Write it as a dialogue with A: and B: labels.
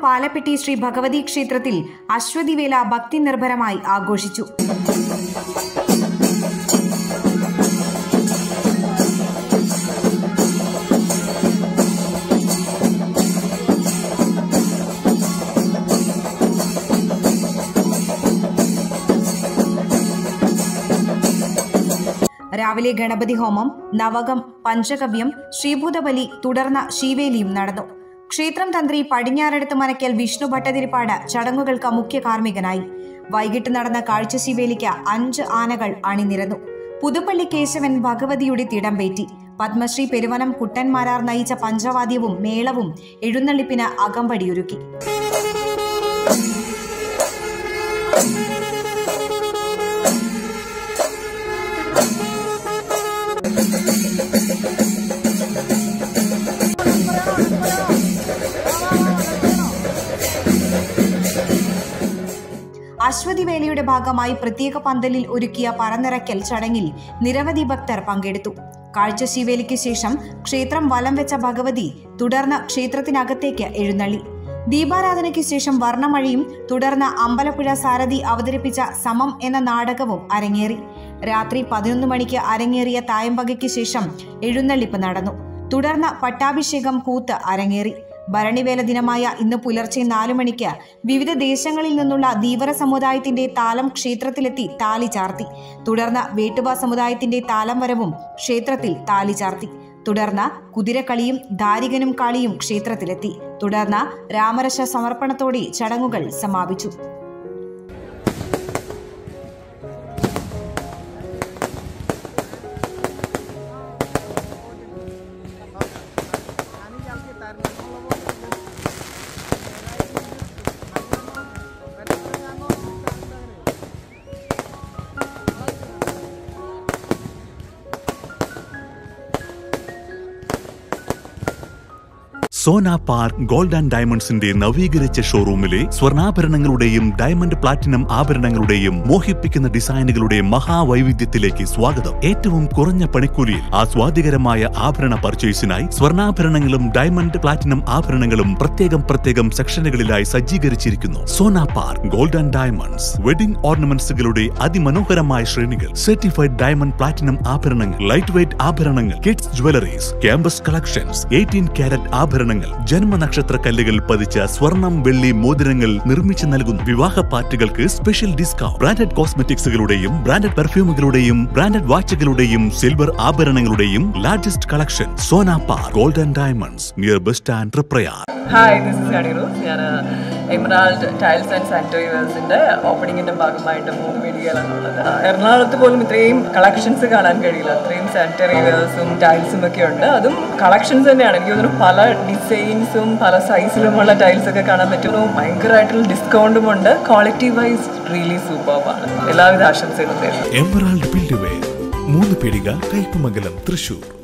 A: പാലപ്പെട്ടി ശ്രീ ഭഗവതി ക്ഷേത്രത്തിൽ അശ്വതിവേല ഭക്തി നിർഭരമായി ആഘോഷിച്ചു രാവിലെ ഗണപതി ഹോമം നവകം പഞ്ചഗവ്യം ശ്രീഭൂതബലി തുടർന്ന് ശീവേലിയും നടന്നു ക്ഷേത്രം തന്ത്രി പടിഞ്ഞാറെടുത്ത് മനക്കൽ വിഷ്ണു ഭട്ടതിരിപ്പാട് ചടങ്ങുകൾക്ക് മുഖ്യ കാർമ്മികനായി വൈകിട്ട് നടന്ന കാഴ്ചശീവേലിക്ക് അഞ്ച് ആനകൾ അണിനിരന്നു പുതുപ്പള്ളി കേശവൻ ഭഗവതിയുടെ തിടമ്പേറ്റി പത്മശ്രീ പെരുവനം കുട്ടന്മാരാർ നയിച്ച പഞ്ചവാദ്യവും മേളവും എഴുന്നള്ളിപ്പിന് അകമ്പടിയൊരുക്കി അശ്വതിവേലയുടെ ഭാഗമായി പ്രത്യേക പന്തലിൽ ഒരുക്കിയ പറന്നിറക്കൽ ചടങ്ങിൽ നിരവധി ഭക്തർ പങ്കെടുത്തു കാഴ്ചശീവേലിക്ക് ശേഷം ക്ഷേത്രം വലം വെച്ച ഭഗവതി തുടർന്ന് ക്ഷേത്രത്തിനകത്തേക്ക് എഴുന്നള്ളി ദീപാരാധനയ്ക്ക് ശേഷം വർണ്ണമഴയും തുടർന്ന് അമ്പലപ്പുഴ സാരഥി അവതരിപ്പിച്ച സമം എന്ന നാടകവും അരങ്ങേറി രാത്രി പതിനൊന്ന് മണിക്ക് അരങ്ങേറിയ തായമ്പകയ്ക്ക് ശേഷം എഴുന്നള്ളിപ്പ് നടന്നു തുടർന്ന് പട്ടാഭിഷേകം കൂത്ത് അരങ്ങേറി ഭരണിവേല ദിനമായ ഇന്ന് പുലർച്ചെ നാലു മണിക്ക് വിവിധ ദേശങ്ങളിൽ നിന്നുള്ള ധീവര സമുദായത്തിന്റെ താലം ക്ഷേത്രത്തിലെത്തി താലി ചാർത്തി തുടർന്ന് വേട്ടുവ സമുദായത്തിന്റെ താലം വരവും ക്ഷേത്രത്തിൽ താലി ചാർത്തി തുടർന്ന് കുതിരക്കളിയും ദാരികനും കളിയും ക്ഷേത്രത്തിലെത്തി തുടർന്ന് രാമരശ സമർപ്പണത്തോടെ ചടങ്ങുകൾ സമാപിച്ചു
B: സോന പാർക്ക് ഗോൾഡ് ആൻഡ് ഡയമണ്ട്സിന്റെ നവീകരിച്ച ഷോറൂമിലെ സ്വർണ്ണാഭരണങ്ങളുടെയും ഡയമണ്ട് പ്ലാറ്റിനം ആഭരണങ്ങളുടെയും മോഹിപ്പിക്കുന്ന ഡിസൈനുകളുടെ മഹാവൈവിധ്യത്തിലേക്ക് സ്വാഗതം ഏറ്റവും കുറഞ്ഞ പണിക്കൂലിയിൽ ആസ്വാദികരമായ ആഭരണ പർച്ചേസിനായി സ്വർണ്ണാഭരണങ്ങളും ഡയമണ്ട് പ്ലാറ്റിനം ആഭരണങ്ങളും പ്രത്യേകം പ്രത്യേകം സെക്ഷനുകളിലായി സജ്ജീകരിച്ചിരിക്കുന്നു Sona Park Gold and Diamonds wedding ഓർണമെന്റ്സുകളുടെ അതിമനോഹരമായ ശ്രേണികൾ സർട്ടിഫൈഡ് ഡയമണ്ട് പ്ലാറ്റിനം ആഭരണങ്ങൾ ലൈറ്റ് വെയ്റ്റ് ആഭരണങ്ങൾ kids jewelleries campus collections eighteen carat ആഭരണങ്ങൾ ജന്മനക്ഷത്ര കല്ലുകൾ പതിച്ച സ്വർണം വെള്ളി മോതിരങ്ങൾ നിർമ്മിച്ചു നൽകുന്നു വിവാഹ പാർട്ടികൾക്ക് സ്പെഷ്യൽ ഡിസ്കൗണ്ട് ബ്രാൻഡഡ് കോസ്മെറ്റിക്സുകളുടെയും ബ്രാൻഡഡ് പെർഫ്യൂമുകളുടെയും ബ്രാൻഡഡ് വാച്ചുകളുടെയും സിൽവർ ആഭരണങ്ങളുടെയും largest collection Sona Park Gold and Diamonds near bus stand Triprayar
C: hi this is Honey Rose ഞാൻ എമറാൾഡ് ടൈൽസ് ആൻഡ് സാനിറ്ററി വെയർസിൻ്റെ ഓപ്പണിങ്ങിൻ്റെ ഭാഗമായിട്ട് മൂന്ന് വീടുകളാണുള്ളത് എറണാകുളത്ത് പോലും ഇത്രയും കളക്ഷൻസ് കാണാൻ കഴിയില്ല അത്രയും സാനിറ്ററി വെയർസും ടൈൽസും ഒക്കെ ഉണ്ട് അതും കളക്ഷൻസ് തന്നെയാണ് എനിക്ക് തോന്നുന്നു പല ഡിസൈൻസും പല സൈസിലുമുള്ള ടൈൽസ് ഒക്കെ കാണാൻ പറ്റുന്നു ഭയങ്കരമായിട്ടുള്ള ഡിസ്കൗണ്ടും ഉണ്ട് ക്വാളിറ്റി വൈസ് റിയലി സൂപ്പർബാണ് എല്ലാവിധ ആശംസകളും തരുന്നു
B: എമറാൾഡ് ബിൽഡ് വെയർ മൂന്ന് പീടിക കയ്പമംഗലം തൃശൂർ